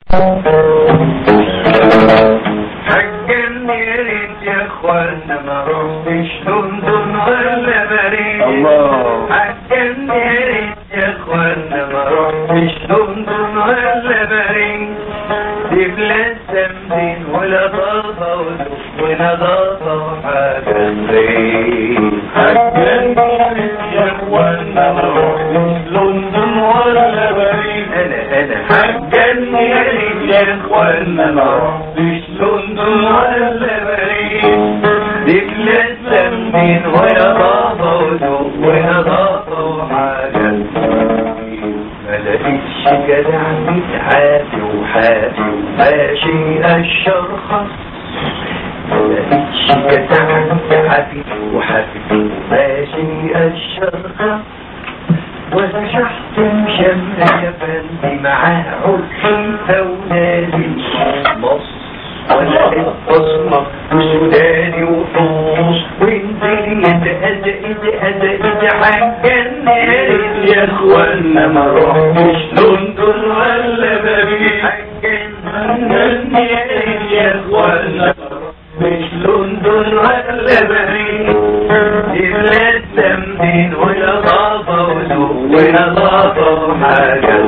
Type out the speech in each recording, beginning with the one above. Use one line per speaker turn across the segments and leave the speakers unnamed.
حجمني يا ريت يا اخوانا ما رحتش لندن ولا باريس
الله.
حجمني يا ريت يا اخوانا ما رحتش لندن ولا باريس دي بلاد تمدين ولا ضافة ونظافة وحاجة زين
حجمني يا ريت يا اخوانا ما رحتش لندن ولا باريس
انا انا حجمني يا ريت يا اخوانا ما رحتش لندن ولا باريس دي بلاد تمدين ولا ضافة وذوق ونظافة وحاجة ما لقيتش جدع متعافي وحافي وماشي الشرخص ما لقيتش جدع متعافي وحافي وماشي الشرخص ولا شحت مشمع يا فندي معاه عرفي ونادي مصر ولا البصمة وسوداني وفوس وانزل يتأذى إذا أذى إذا حجني يا اخوانا ما رحتش لندن ولا باريس حجني يا اخوانا مش لندن ولا باريس دي بلاد تمدين ونظافة وذوق ونظافة وحاجة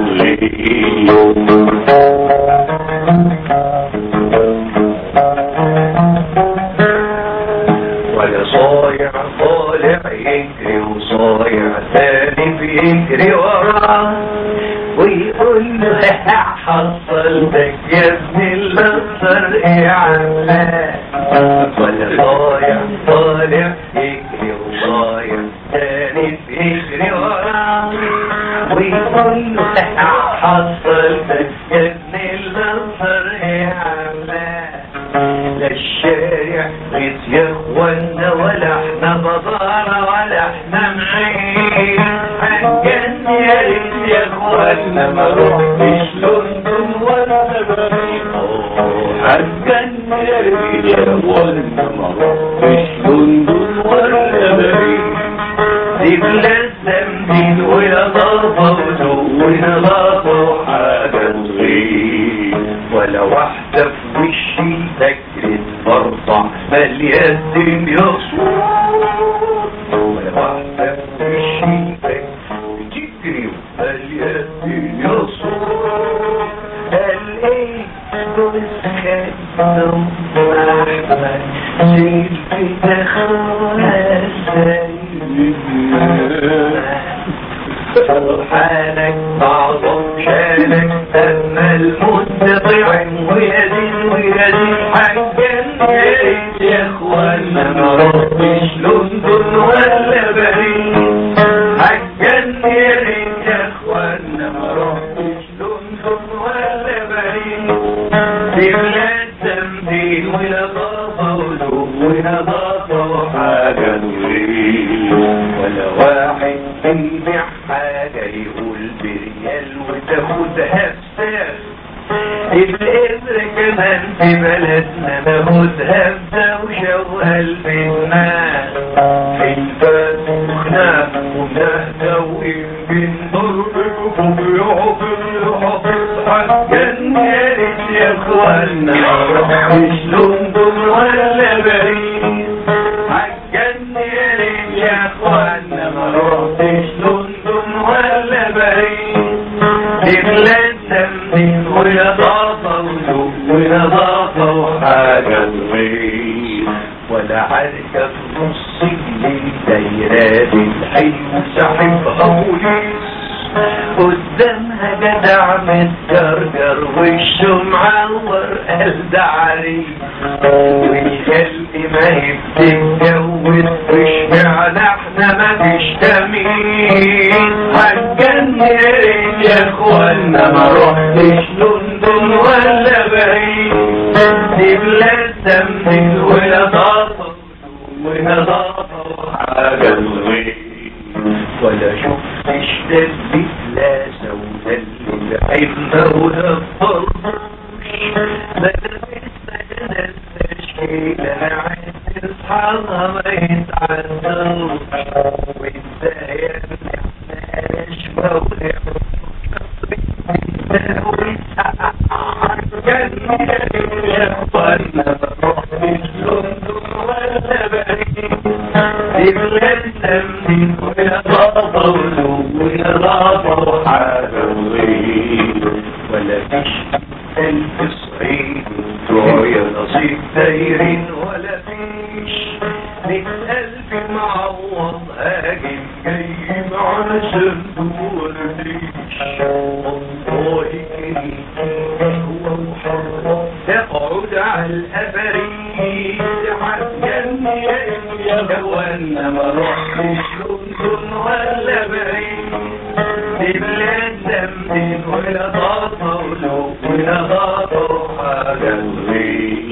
ولا صايع طالع يجري وصايع ثاني بيجري وراه ويقول له حصلتك يا ابن الأخضر ايه عمال ولا صايع طالع يجري وصايع ثاني بيجري وراه ويقول له حصلتك يا ابن الأخضر ايه عمال لا الشارع بيت يا اخوانا ولا احنا بضارة ولا احنا معين حجن يا ريت يا اخوانا ما رحتش لندن ولا باريس حجن يا ريت يا اخوانا ما رحتش لندن ولا باريس دي بلاد تمدين ونظافة وذوق ونظافة وحاجة تغير ولا واحدة في وشي تجري تفرطع مليان دنيا صور ولا واحدة في وشي تجري مليان دنيا صور قال ايه جوز خدم احمد سيل في دخلها سبحانك أعظم شانك أما المتطع ويزيد ويزيد حقا يا ريت يا اخوانا ما رحتش لندن ولا باريس حقا يا ريت يا اخوانا ما رحتش لندن ولا باريس دي بلاد تمدين ونظافة وذوق ونظافة وحاجة نريد ولا واحد بيبيع حاجة يقول بريال وتاخدها بسعر الإبرة كمان في بلدنا ناخدها بدوشة وقلب الناس في الباب وخناق ونهدى ويمكن ضربكم يحفظ يحفظ حقا يا ريت يا اخوانا مش لندن ولا باريس حقا يا ريت يا اخوانا ما رحتش لندن ولا باريس دي بلاد تمدين ونظافة وذوق ونظافة وحاجة تغير ولا حركة في نص الليل دايرات الحلو ساحبها بوليس قدامها جدع متجرجر وشه معور قلب عريس والخلق ما بتتجوز واشمعنى احنا ما فيش تمييز هتجنن يا اخوانا ما رحتش لندن ولا باريس دي بلاد تمثيل ونظافة ونظافة وحاجة تغير ولا شفتش دبي لا سودا اللي بعيدنا ولا فرش ما لبسنا التشكيلة عايز اصحابها ما يتعدوش وانت يا ابني احنا اشبه ونعرف عالجنة يا اخوانا ما رحتش لندن ولا باريس دي بلادنا منين ويا بابا ولو ويا بابا وحلوين ولا فيش ألف صعيد يا نصيب دايرين ولا فيش مئة ألف معوض هاجم جاي مع صندوق الريش والله كريم هو محرم تقعد على الأبريد عالجنة يا جوانا ما رحتش لندن ولا باريس دي بلادنا منين ولا ضاطة ولو ولا ضاطة حاجة غير